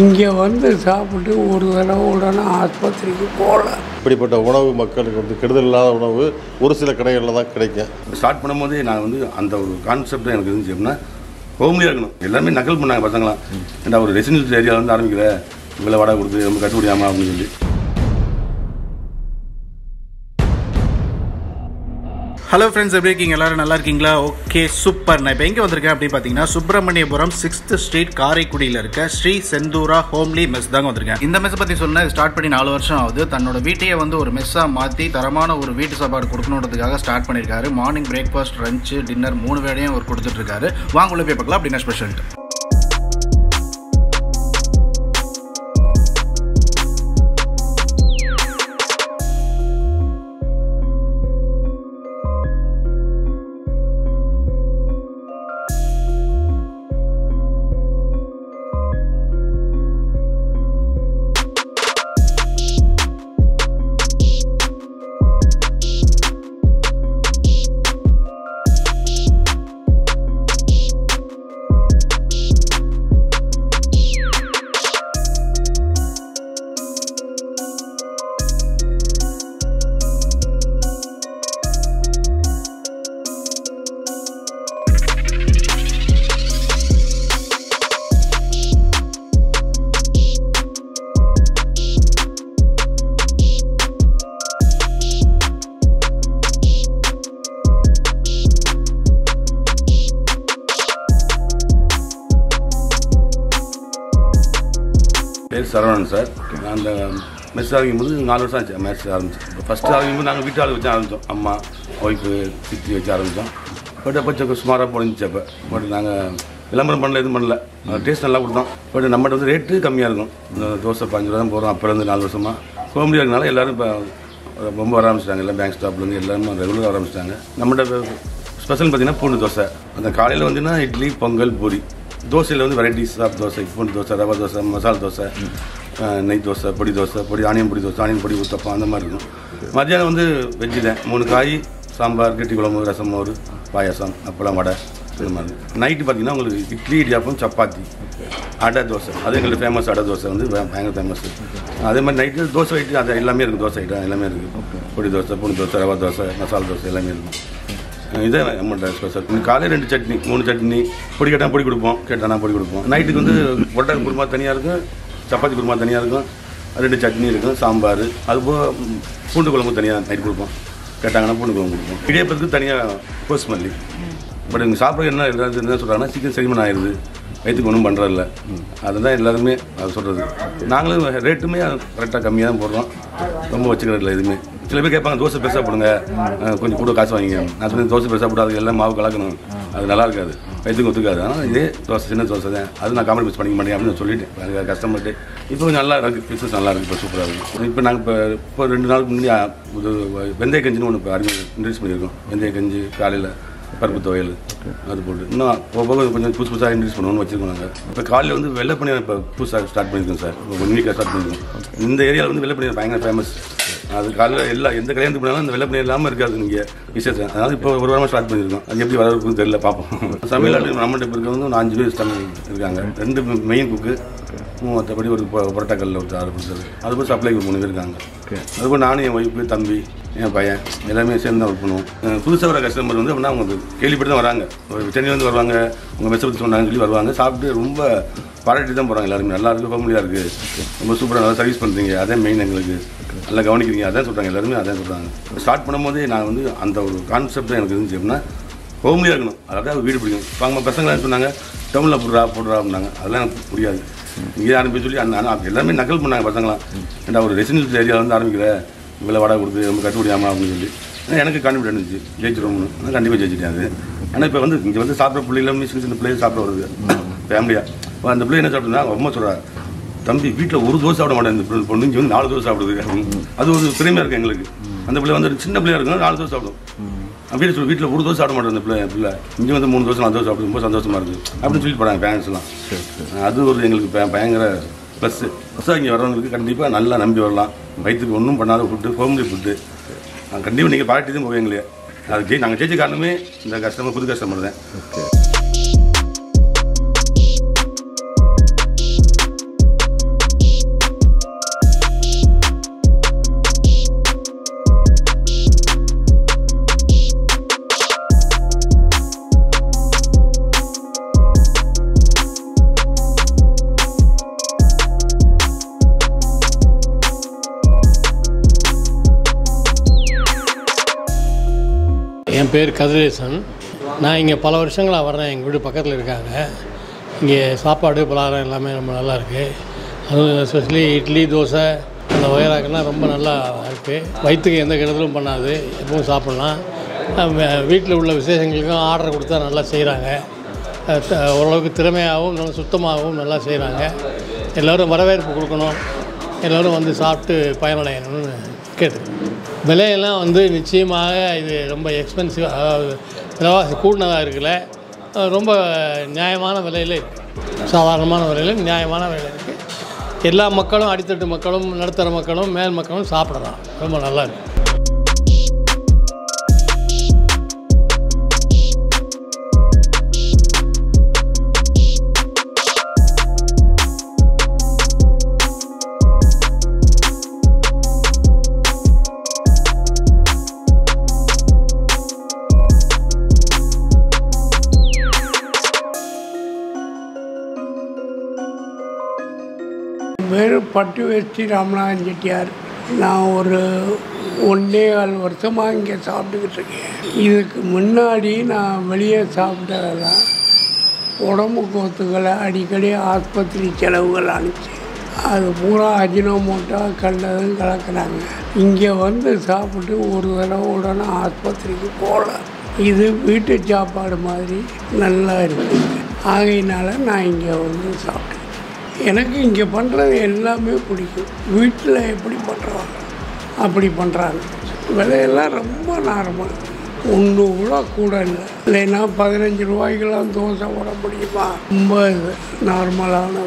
இங்கே வந்து சாப்பிட்டு ஒரு தடவை உடனே ஆஸ்பத்திரிக்கு போகல இப்படிப்பட்ட உணவு மக்களுக்கு வந்து கெடுதல் இல்லாத உணவு ஒரு சில கடைகளில் தான் கிடைக்கும் ஸ்டார்ட் பண்ணும்போதே நான் வந்து அந்த ஒரு கான்செப்ட் எனக்கு இருந்துச்சு அப்படின்னா ஹோம்லியாக இருக்கணும் எல்லாமே நக்கல் பண்ணாங்க பசங்களாம் ஏன்டா ஒரு ரெசிடென்ஷியல் ஏரியாவில் வந்து ஆரம்பிக்கிற இவ்வளோ வாடகை கொடுத்து நம்ம கட்டுப்படியாமா அப்படின்னு சொல்லி ஹலோ ஃப்ரெண்ட்ஸ் எப்படி இருக்கீங்க எல்லாரும் நல்லா இருக்கீங்களா ஓகே சூப்பர் நான் இப்போ எங்கே வந்திருக்கேன் அப்படின்னு பார்த்தீங்கன்னா சுப்பிரமணியபுரம் சிக்ஸ்த் ஸ்ட்ரீட் காரைக்குடியில் இருக்க ஸ்ரீ செந்தூரா ஹோம்லி மெஸ் தாங்க வந்திருக்கேன் இந்த மெஸ் பற்றி சொன்ன ஸ்டார்ட் பண்ணி நாலு வருஷம் ஆகுது தன்னோட வீட்டையே வந்து ஒரு மெஸ்ஸாக மாற்றி தரமான ஒரு வீட்டு சாப்பாடு கொடுக்கணுன்றதுக்காக ஸ்டார்ட் பண்ணியிருக்காரு மார்னிங் பிரேக்ஃபாஸ்ட் லஞ்ச் டின்னர் மூணு வேளையும் அவர் கொடுத்துட்டு இருக்காரு வாங்க உள்ள போய் பார்க்கலாம் அப்படின்னா ஸ்பெஷல் பேர் சரவணன் சார் நான் அந்த மெஸ் ஆரம்பிக்கும் போது நாலு வருஷம் ஆச்சு மேட்ச் ஆரம்பிச்சோம் ஃபஸ்ட்டு ஆரம்பிக்கும் போது நாங்கள் வீட்டு ஆள் வச்சு ஆரம்பித்தோம் அம்மா ஒய்ஃபு சித்தி வச்சு ஆரம்பித்தோம் பட் கொஞ்சம் சுமாராக போனிச்சு அப்போ பட் நாங்கள் விளம்பரம் பண்ணல எதுவும் பண்ணல டேஸ்ட் நல்லா கொடுத்தோம் பட் நம்மகிட்ட வந்து ரேட்டு கம்மியாக இருக்கும் இந்த தோசை பாஞ்சு ரூபா தான் போகிறோம் அப்போலேருந்து நாலு வருஷமாக ஹோம்லியாக இருக்கனால எல்லோரும் இப்போ ரொம்ப வர ஆரம்பிச்சிட்டாங்க எல்லாம் பேங்க் ஸ்டாப்லேருந்து எல்லாருமே ரெகுலராக வர ஆரம்பிச்சிட்டாங்க நம்மகிட்ட ஸ்பெஷல் பார்த்தீங்கன்னா பூண்டு தோசை அந்த காலையில் வந்துன்னா இட்லி பொங்கல் பூரி தோசையில் வந்து வெரைட்டிஸ் ஆஃப் தோசை பூண்டு தோசை ரவா தோசை மசாலா தோசை அஹ், நெய் தோசை பொடி தோசை பொடி ஆனியன் பொடி தோசை ஆனியன் பொடி ஊத்தப்பம் அந்த மாதிரி இருக்கும் மத்தியானம் வந்து வெஜ்ஜு தான் மூணு காய் சாம்பார் கெட்டி குழம்பு ரசம் மோர் பாயாசம் அப்பளம் வடை இந்த மாதிரி நைட்டு பார்த்தீங்கன்னா உங்களுக்கு இட்லி இடியாப்பம் சப்பாத்தி அடை தோசை அது எங்களுக்கு ஃபேமஸ் அடை தோசை வந்து வே- பயங்கர ஃபேமஸ் அதே மாதிரி நைட்டு தோசை ஐட்டு அது எல்லாமே இருக்குது தோசை ஐட்டம் எல்லாமே இருக்குது பொடி தோசை பூண்டு தோசை ரவா தோசை மசாலா தோசை எல்லாமே இருக்கும் இதே நம்மள்ட்ட ஸ்பெஷல் இன்னும் காலையில் ரெண்டு சட்னி மூணு சட்னி பொடி கேட்டால் பொடி கொடுப்போம் கேட்டானா பொடி கொடுப்போம் நைட்டுக்கு வந்து பொட்டை குருமா தனியாக இருக்கும் சப்பாத்தி குருமா தனியாக இருக்கும் ரெண்டு சட்னி இருக்கும் சாம்பார் அதுபோக ம், பூண்டு குழம்பு தனியாக நைட் கொடுப்போம் கேட்டாங்கன்னா பூண்டு குழம்பு கொடுப்போம் இடியப்பத்துக்கு தனியாக கோஸ்மல்லி பட் இங்கே சாப்பிட என்ன எல்லாரும் என்ன சொல்கிறாங்கன்னா சீக்கிரம் செரிமன் ஆயிடுது வயிற்றுக்கு ஒன்றும் பண்ணுறதில்ல அதுதான் எல்லாருமே அது சொல்கிறது நாங்களும் ரேட்டுமே கரெக்டாக கம்மியாக தான் போடுறோம் ரொம்ப வச்சுக்கிறது இல்லை எதுவுமே சில பேர் கேட்பாங்க தோசை பெருசாக போடுங்க அஹ் கொஞ்சம் கூட காசு வாங்கிங்க நான் சொன்னேன் தோசை பெருசாக போட்டு அதுக்கு எல்லாம் மாவு கலக்கணும் அது நல்லா இருக்காது வயிற்றுக்கு ஒத்துக்காது ஆனால் இதே தோசை சின்ன தோசை தான் அது நான் காம்ப்ரமைஸ் பண்ணிக்க மாட்டேன் அப்படின்னு சொல்லிட்டேன் அது கஸ்டமர்ட்டு இப்போ கொஞ்சம் நல்லா இருக்குது பிஸ்னஸ் நல்லா இருக்குது இப்போ சூப்பராக இருக்குது இப்போ நாங்கள் இப்போ இப்போ ரெண்டு நாளுக்கு முன்னாடி அஹ், இது வெந்தய கஞ்சின்னு ஒன்று இப்போ அறிமுகம் இன்ட்ரடியூஸ் பண்ணியிருக்கோம் வெந்தய கஞ்சி காலையில் பருப்பு துவையல் அது போட்டு இன்னும் போக போக கொஞ்சம் புதுசு புதுசாக இன்ட்ரடியூஸ் பண்ணணும்னு வச்சிருக்கோம் நாங்கள் இப்போ காலையில் வந்து வெள்ளை பணியாரம் இப்போ புதுசாக ஸ்டார்ட் பண்ணியிருக்கோம் சார் இப்போ ஒன் வீக்காக ஸ்டார்ட் பண்ணியிருக்கோம் இந்த ஏரியாவில் வந்து வெள்ளை பணியாரம் பயங்கர ஃபேமஸ் அது காலையில் எல்லா எந்த கல்யாணத்துக்கு போனாலும் அந்த வெள்ளை பணியாரம் இல்லாமல் இருக்காது இங்கே விசேஷம் அதனால இப்போ ஒரு வாரமாக ஸ்டார்ட் பண்ணியிருக்கோம் அது எப்படி வரவுக்குன்னு தெரியல பார்ப்போம் சமையல் நம்மகிட்ட இப்போ இருக்கிறவங்க ஒரு அஞ்சு பேர் தமிழ் இருக்காங்க ரெண்டு மெயின் குக்கு மற்றபடி ஒரு புரோட்டாக்கல்ல ஒரு ஆறு பேர் அதுபோல் சப்ளை மூணு பேர் இருக்காங்க அதுபோல் நானும் என் ஒய்ஃபு தம்பி என் பையன் எல்லாமே சேர்ந்து தான் ஒர்க் பண்ணுவோம் புதுசாக வர கஸ்டமர் வந்து அப்படின்னா அவங்க கேள்விப்பட்டு தான் வராங்க ஒரு சென்னையிலேருந்து வருவாங்க உங்கள் மெச்ச பற்றி சொன்னாங்கன்னு சொல்லி வருவாங்க சாப்பிட்டு ரொம்ப பாராட்டி தான் போகிறாங்க எல்லாருமே நல்லா இருக்குது ஃபேமிலியாக இருக்குது ரொம்ப சூப்பராக நல்லா சர்வீஸ் பண்ணுறீங்க அதான் மெயின் எங்களுக்கு நல்லா கவனிக்கிறீங்க அதான் சொல்கிறாங்க எல்லாருமே அதான் சொல்கிறாங்க ஸ்டார்ட் பண்ணும்போதே நான் வந்து அந்த ஒரு கான்செப்ட் எனக்கு இருந்துச்சு அப்படின்னா ஹோம்லியாக இருக்கணும் அதாவது வீடு பிடிக்கும் இப்போ அவங்க பசங்க என்ன சொன்னாங்க டவுனில் போடுறா போடுறா அப்படின்னாங்க அதெல்லாம் எனக்கு புரியாது இங்கே ஆரம்பிச்சு சொல்லி அந்த அந்த எல்லாமே நக்கல் பண்ணாங்க பசங்களாம் ஏன்டா ஒரு ரெசிடென்ஷியல் ஏரியாவில் வந்து ஆரம்பிக்கிற இவ்வளோ வாடகை கொடுத்து நம்ம கட்டுப்படியாமா அப்படின்னு சொல்லி ஆனா எனக்கு கான்ஃபிடென்ட் இருந்துச்சு ஜெயிச்சிருவோம்னு நான் கண்டிப்பாக ஜெயிச்சிட்டேன் அது ஆனால் இப்போ வந்து இங்கே வந்து சாப்பிட்ற பிள்ளைகளும் சின்ன சின்ன பிள்ளைகள் சாப்பிட வருது ஃபேமிலியாக அந்த பிள்ளை என்ன சாப்பிட்டுனா அம்மா சொல்கிறா தம்பி வீட்டில் ஒரு தோசை சாப்பிட மாட்டேன் இந்த பொண்ணு- பொண்ணு இங்கே வந்து நாலு தோசை சாப்பிடுது அப்படின்னு. அது ஒரு பெருமையாக இருக்குது எங்களுக்கு அந்த பிள்ளை வந்து ஒரு சின்ன பிள்ளையா இருக்கும் நாலு தோசை சாப்பிடும் வீட்டில் சொல்லி வீட்டில் ஒரு தோசை சாப்பிட மாட்டேன் அந்த பிள்ளை பிள்ளை இங்கே வந்து மூணு தோசை நாலு தோசை சாப்பிடும் ரொம்ப சந்தோஷமா இருக்குது அப்படின்னு சொல்லி போகிறாங்க பேரண்ட்ஸ்லாம் அது ஒரு எங்களுக்கு பய- பயங்கர ப்ளஸ்ஸு புதுசாக இங்கே வரவங்களுக்கு கண்டிப்பாக நல்லா நம்பி வரலாம் வயிற்றுக்கு ஒன்றும் பண்ணாத ஃபுட்டு ஹோம்லி ஃபுட்டு கண்டிப்பாக நீங்கள் பாராட்டி தான் போவீங்களே அது ஜெய் நாங்கள் ஜெயிச்ச காரணமே இந்த கஸ்டமர் புது கஸ்டமர் தான் என் பேர் கதிரேசன் நான் இங்கே பல வருஷங்களாக வர்றேன் எங்கள் வீடு பக்கத்தில் இருக்காங்க இங்கே சாப்பாடு பலகாரம் எல்லாமே ரொம்ப நல்லா இருக்குது அதுவும் எஸ்பெஷலி இட்லி தோசை அந்த வயராக்கெல்லாம் ரொம்ப நல்லா இருக்குது வயிற்றுக்கு எந்த கெடுதலும் பண்ணாது எப்பவும் சாப்பிட்லாம் வீட்டில் உள்ள விசேஷங்களுக்கும் ஆர்டர் கொடுத்தா நல்லா செய்கிறாங்க ஓரளவுக்கு திறமையாகவும் நல்லா சுத்தமாகவும் நல்லா செய்கிறாங்க எல்லோரும் வரவேற்பு கொடுக்கணும் எல்லோரும் வந்து சாப்பிட்டு பயனடையணும்னு கேட்டுக்கிறேன் விலையெல்லாம் வந்து நிச்சயமாக இது ரொம்ப எக்ஸ்பென்சிவ் அதாவது விலைவாசி கூடினதாக இருக்குல்ல அஹ் ரொம்ப நியாயமான விலையில் இருக்குது சாதாரணமான விலையில் நியாயமான விலையில் இருக்குது எல்லா மக்களும் அடித்தட்டு மக்களும் நடுத்தர மக்களும் மேல் மக்களும் சாப்பிடலாம் ரொம்ப நல்லா இருக்குது பேர் பட்டு வேஷ்டி ராமநாதன் செட்டியார் நான் ஒரு ஒன்றே கால் வருஷமாக இங்கே சாப்பிட்டுக்கிட்டு இருக்கேன் இதுக்கு முன்னாடி நான் வெளியே சாப்பிட்டதெல்லாம் உடம்பு கோத்துக்களை அடிக்கடி ஆஸ்பத்திரி செலவுகள் அனுப்பிச்சு அது பூரா அஜினோமோட்டோ கண்டதும் கலக்குறாங்க இங்கே வந்து சாப்பிட்டு ஒரு தடவை உடனே ஆஸ்பத்திரிக்கு போகல இது வீட்டு சாப்பாடு மாதிரி நல்லா இருக்குது ஆகையினால நான் இங்கே வந்து சாப்பிட்டேன் எனக்கு இங்கே பண்ணுறது எல்லாமே பிடிக்கும் வீட்டில் எப்படி பண்ணுறாங்க அப்படி பண்ணுறாங்க விலையெல்லாம் ரொம்ப நார்மல் ஒன்று கூட கூட இல்லை இல்லைன்னா பதினஞ்சு ரூபாய்க்கெல்லாம் தோசை போட முடியுமா ரொம்ப இது நார்மலானது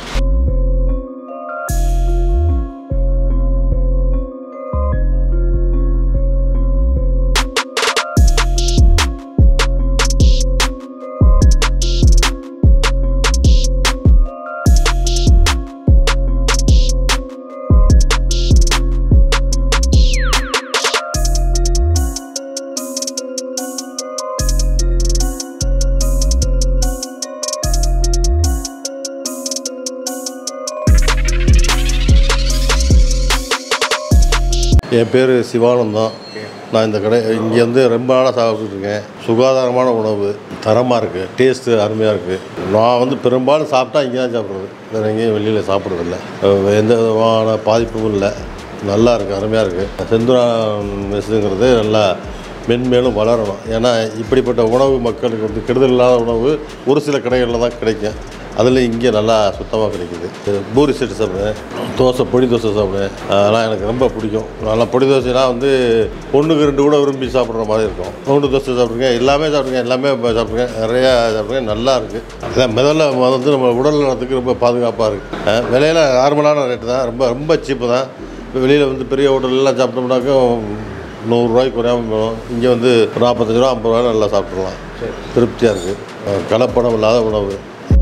என் பேர் சிவானந்தம் நான் இந்த கடை இங்கே வந்து ரொம்ப நாளாக சாப்பிட்டுட்டு இருக்கேன் சுகாதாரமான உணவு தரமாக இருக்குது டேஸ்ட்டு அருமையாக இருக்குது நான் வந்து பெரும்பாலும் சாப்பிட்டா இங்கே தான் சாப்பிட்றது வேறு எங்கேயும் வெளியில் சாப்பிட்றதில்ல அஹ் எந்த விதமான பாதிப்பும் இல்லை நல்லா இருக்குது அருமையாக இருக்குது செந்துரா மெஸ்ஸுங்கிறது நல்லா மென்மேலும் வளரணும் ஏன்னா இப்படிப்பட்ட உணவு மக்களுக்கு வந்து கெடுதல் இல்லாத உணவு ஒரு சில கடைகளில் தான் கிடைக்கும் அதில் இங்கே நல்லா சுத்தமாக கிடைக்குது பூரி செட்டு சாப்பிடுவேன் தோசை பொடி தோசை சாப்பிடுவேன் அதெல்லாம் எனக்கு ரொம்ப பிடிக்கும் நல்லா பொடி தோசைலாம் வந்து ஒன்றுக்கு ரெண்டு கூட விரும்பி சாப்பிட்ற மாதிரி இருக்கும் ரவுண்டு தோசை சாப்பிட்ருக்கேன் எல்லாமே சாப்பிட்ருக்கேன் எல்லாமே சாப்பிட்ருக்கேன் நிறையா சாப்பிட்ருக்கேன் நல்லா இருக்குது அதான் முதல்ல வந்து நம்ம உடல் நலத்துக்கு ரொம்ப பாதுகாப்பாக இருக்குது விலையெல்லாம் நார்மலான ரேட்டு தான் ரொம்ப ரொம்ப சீப்பு தான் இப்போ வெளியில் வந்து பெரிய ஹோட்டல்லாம் சாப்பிட்டோம்னாக்கும் நூறுரூவாய்க்கு குறையாமல் போகும் இங்கே வந்து ஒரு நாற்பத்தஞ்சு ரூபா ஐம்பது ரூபா நல்லா சாப்பிட்றலாம் திருப்தியாக இருக்குது கலப்படம் இல்லாத உணவு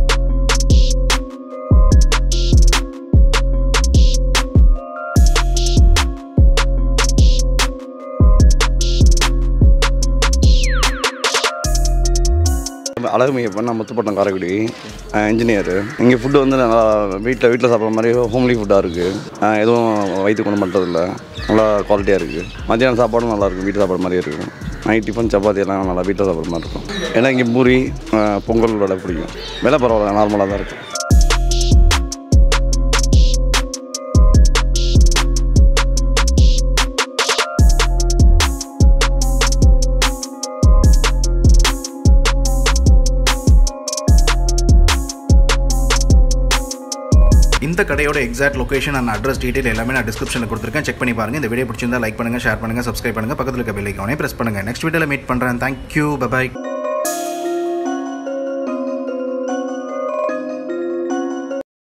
அழகுமையப்பன் நான் முத்துப்பட்டம் காரைக்குடி இன்ஜினியரு இங்கே ஃபுட்டு வந்து நல்லா வீட்டில் வீட்டில் சாப்பிட்ற மாதிரி ஹோம்லி ஃபுட்டாக இருக்குது எதுவும் வயிற்று கொண்டு பண்ணுறதில்ல நல்லா குவாலிட்டியாக இருக்குது மத்தியானம் சாப்பாடும் நல்லா இருக்கும் வீட்டு சாப்பாடு மாதிரி இருக்கும் நைட் டிஃபன் சப்பாத்தி எல்லாம் நல்லா வீட்டில் சாப்பிட்ற மாதிரி இருக்கும் ஏன்னா இங்கே பூரி அஹ், பொங்கல் விட பிடிக்கும் விலை பரவாயில்ல நார்மலாக தான் இருக்குது இந்த கடையோட exact location and address detail எல்லாமே நான் டிஸ்கிரிப்ஷனில் கொடுத்துருக்கேன் செக் பண்ணி பாருங்க இந்த வீடியோ பிடிச்சிருந்தா லைக் பண்ணுங்க ஷேர் பண்ணுங்க சப்ஸ்கிரைப் பண்ணுங்க பக்கத்தில் இருக்க பெல் ஐக்கானே பிரஸ் பண்ணுங்க நெக்ஸ்ட் வீடியோவில் மீட் பண்ணுறேன் தேங்க்யூ பபாய்